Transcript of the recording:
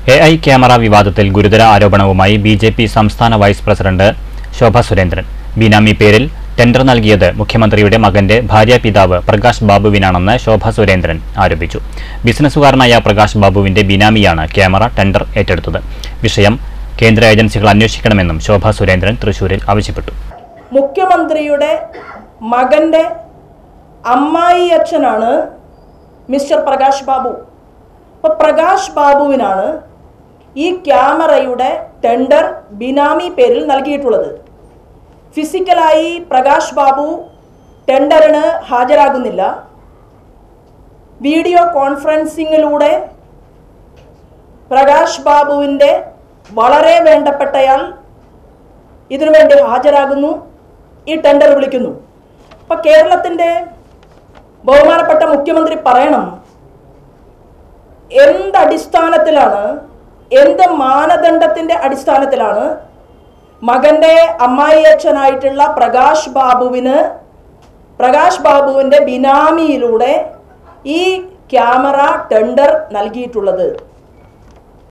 A I camera വിവാദത്തിൽ ഗുരുതര ആരോപണവുമായി ബി ജെ പി സംസ്ഥാന വൈസ് പ്രസിഡന്റ് ശോഭ സുരേന്ദ്രൻ ബിനാമി പേരിൽ ടെൻഡർ നൽകിയത് മുഖ്യമന്ത്രിയുടെ മകന്റെ ഭാര്യാപിതാവ് പ്രകാശ് ബാബുവിനാണെന്ന് ശോഭ സുരേന്ദ്രൻ ആരോപിച്ചു ബിസിനസ്സുകാരനായ പ്രകാശ് ബാബുവിന്റെ ബിനാമിയാണ് ക്യാമറ ടെൻഡർ ഏറ്റെടുത്തത് വിഷയം കേന്ദ്ര ഏജൻസികൾ അന്വേഷിക്കണമെന്നും ശോഭ സുരേന്ദ്രൻ തൃശൂരിൽ ആവശ്യപ്പെട്ടു മുഖ്യമന്ത്രിയുടെ മകൻ്റെ അമ്മായി അച്ഛനാണ് മിസ്റ്റർ പ്രകാശ് ബാബു അപ്പോൾ പ്രകാശ് ബാബുവിനാണ് ഈ ക്യാമറയുടെ ടെൻഡർ ബിനാമി പേരിൽ നൽകിയിട്ടുള്ളത് ഫിസിക്കലായി പ്രകാശ് ബാബു ടെൻഡറിന് ഹാജരാകുന്നില്ല വീഡിയോ കോൺഫറൻസിങ്ങിലൂടെ പ്രകാശ് ബാബുവിൻ്റെ വളരെ വേണ്ടപ്പെട്ടയാൾ ഇതിനുവേണ്ടി ഹാജരാകുന്നു ഈ ടെൻഡർ വിളിക്കുന്നു അപ്പം കേരളത്തിൻ്റെ ബഹുമാനപ്പെട്ട മുഖ്യമന്ത്രി പറയണം എന്ത് അടിസ്ഥാനത്തിലാണ് എന്ത് മാനദണ്ഡത്തിൻ്റെ അടിസ്ഥാനത്തിലാണ് മകൻ്റെ അമ്മായി അച്ഛനായിട്ടുള്ള പ്രകാശ് ബാബുവിന് പ്രകാശ് ബാബുവിൻ്റെ ബിനാമിയിലൂടെ ഈ ക്യാമറ ടെൻഡർ നൽകിയിട്ടുള്ളത്